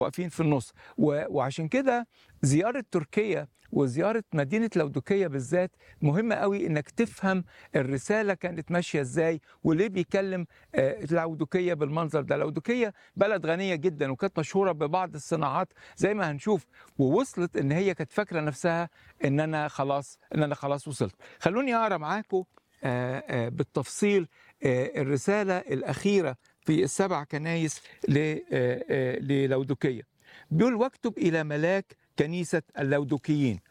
واقفين في النص و- وعشان كده زيارة تركيا وزيارة مدينة لودوكية بالذات مهمة قوي انك تفهم الرسالة كانت ماشية ازاي وليه بيكلم آه، لودوكية بالمنظر ده لودوكية بلد غنية جدا وكانت مشهورة ببعض الصناعات زي ما هنشوف ووصلت ان هي كانت فاكرة نفسها ان انا خلاص ان انا خلاص وصلت خلوني اقرا معاكم آه، آه، بالتفصيل آه، الرسالة الأخيرة في السبع كنايس ل- آه، آه، للودوكية بيقول واكتب إلى ملاك كنيسة اللودوكيين